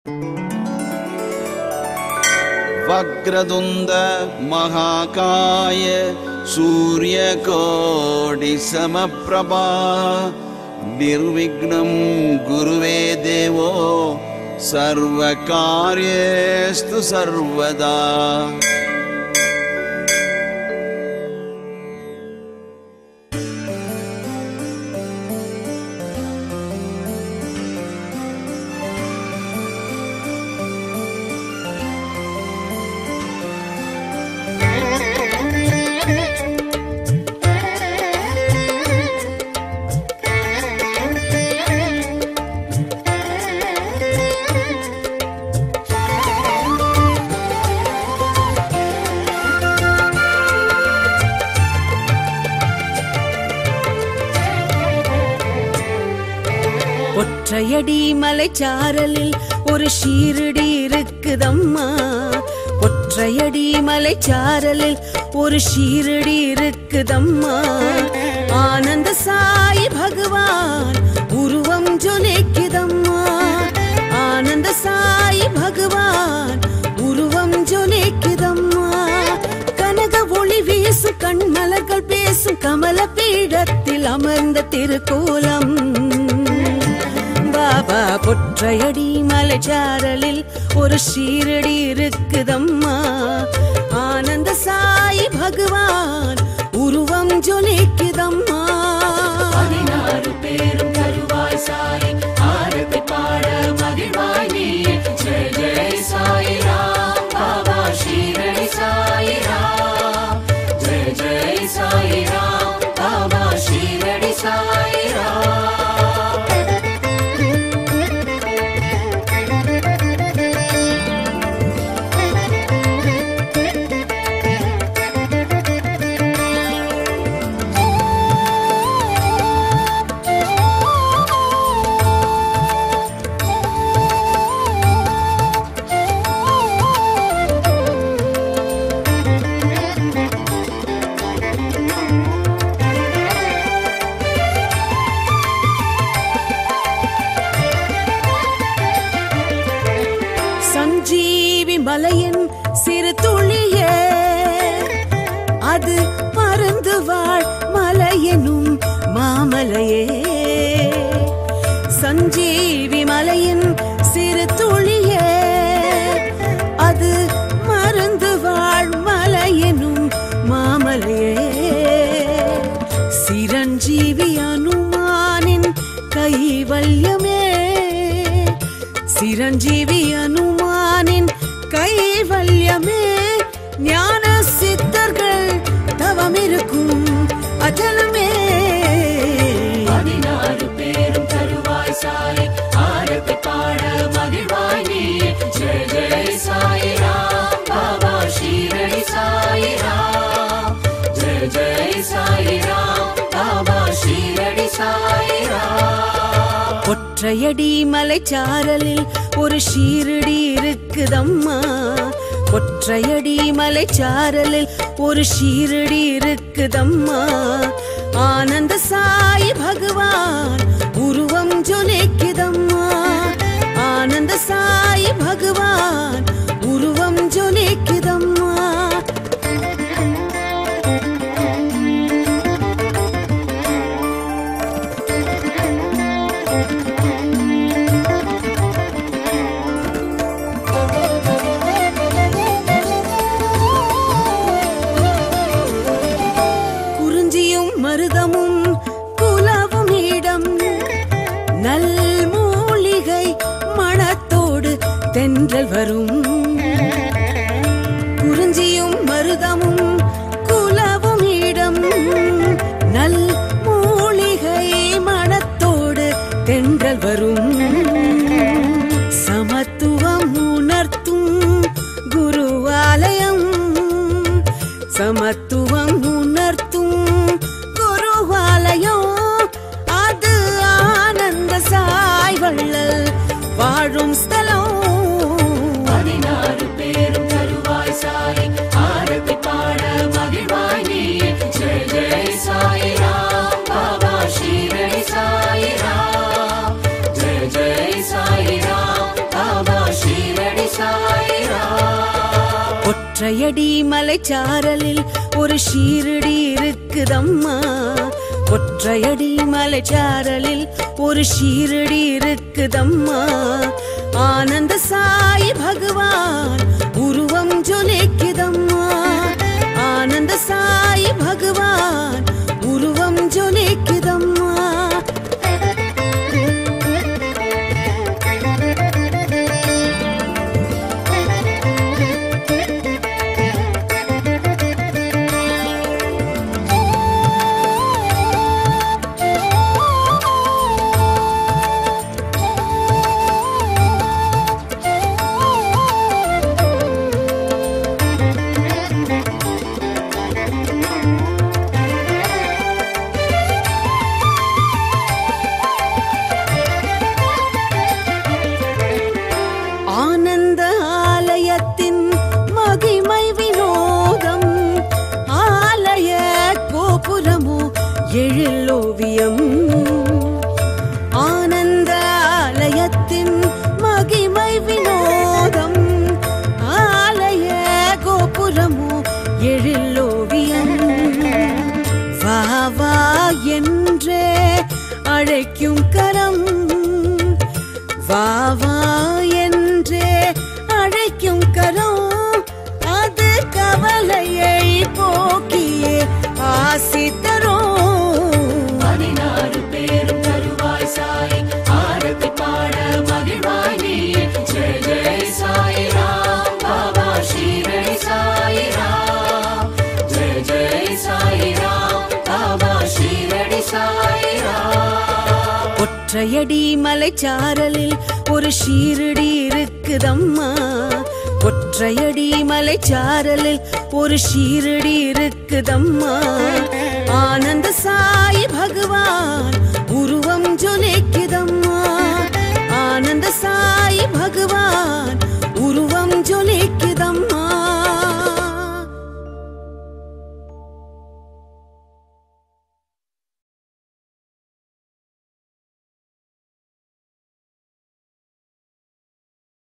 वक्रतुन्द महाकाय सूर्यकोटिसमप्रभा निर्विघ्नं गुरुवे देवो सर्वकार्येस्तु सर्वदा ஒற்றையடி மலைச்சாரலில் ஒரு ஷீரடி இருக்குதம்மா ஒற்றையடி மலைச்சாரலில் ஒரு ஷீரடி இருக்குதம்மா ஆனந்த சாய் பகவான் உருவம் ஜொலிக்குதம்மா ஆனந்த சாய் பகவான் உருவம் ஜொலிக்குதம்மா கனக ஒளி வீசும் கண்மலர்கள் பேசும் கமல பீடத்தில் அமர்ந்த திருக்கோலம் பாபா பொற்றையடி மலைச்சாரலில் ஒரு ஷீரடி இருக்குதம்மா ஆனந்த சாய் பகவான் உருவம் ஜொலிக்குதம்மா பதினாறு பேரும் தருவாய் சாய் ஆரத்தி பாட மகிழ்வாய் நீ ஜெய ஜெய சாய் ராம் பாபா ஷீரடி சாய் ராம் ஜெய ஜெய சாய் ராம் பாபா ஷீரடி சாய் ராம் சஞ்சீவி மலையின் சிறு துளியே அது பறந்து வாழ் மலையெனும் மாமலையே சஞ்சீவி மலையின் சிறு துளியே அது மறந்து வாழ் மலையெனும் மாமலையே சிரஞ்சீவி அனுமானின் கைவல்யமே சிரஞ்சீவி அனுமானின் கைவல்யமே ஞான சித்தர்கள் தவம் இருக்கும் அச்சலமே பதினாறு பேரும் தருவாய் சாய் ஆரத்தி பாட மகிழ்வாய் நீ ஜெய ஜெய சாய் ராம் பாபா ஷீரடி சாய் ராம் ஜெய ஜெய சாய் ராம் பாபா ஷீரடி சாய் ராம் ஒற்றையடி மலைச்சாரலில் ஒரு ஷீரடி இருக்குதம்மா ஒற்றையடி மலைச்சாரலில் ஒரு ஷீரடி இருக்குதம்மா ஆனந்த சாய் பகவான் உருவம் ஜொலிக்குதம்மா ஆனந்த சாய் பகவான் உருவம் ஜொலிக்குதம்மா குறிஞ்சியும் மருதமும் குலவும் இடம் நல் மூலிகை மணத்தோடு தென்றல் வரும் குறிஞ்சியும் மருதமும் குலவும் இடம் நல் மூலிகை மணத்தோடு தென்றல் வரும் சமத்துவம் உணர்த்தும் குருவாலயம் சமத்துவம் உணர்த்தும் குருவாலயம் அது ஆனந்த சாய் வள்ளல் வாழும் ஸ்தலம் ஒற்றையடி மலைச்சாரலில் ஒரு ஷீரடி இருக்குதம்மா ஒற்றையடி மலைச்சாரலில் ஒரு ஷீரடி இருக்குதம்மா ஆனந்த சாய் பகவான் உருவம் ஜொலிக்குதம்மா ஆனந்த சாய் பகவான் உருவம் ஜொலிக்குதம்மா ஆனந்த ஆலயத்தின் மகிமை வினோதம் ஆலய கோபுரமோ எழிலோவியம் ஆனந்த ஆலயத்தின் மகிமை வினோதம் ஆலய கோபுரமோ எழிலோவியம் வா வா என்றே அழைக்கும் கரம் வா வா என்றே அழைக்கும் கரம் அது கவலையை போக்கியே ஆசி தரும் பதினாறு பேரும் தருவாய் சாய் ஆரத்தி பாட மகிழ்வாய் நீயே ஜெய ஜெய சாய் ராம் பாபா ஷீரடி சாய் ராம் ஜெய ஜெய சாய் ராம் பாபா ஷீரடி சாய் ராம் ஒற்றையடி மலைச்சாரலில் ஒரு ஷீரடி இருக்குதம்மா ஒற்றையடி மலைச்சாரலில் ஒரு ஷீரடி இருக்குதம்மா ஆனந்த சாய் பகவான் உருவம் ஜொலிக்குதம்மா ஆனந்த சாய் பகவான்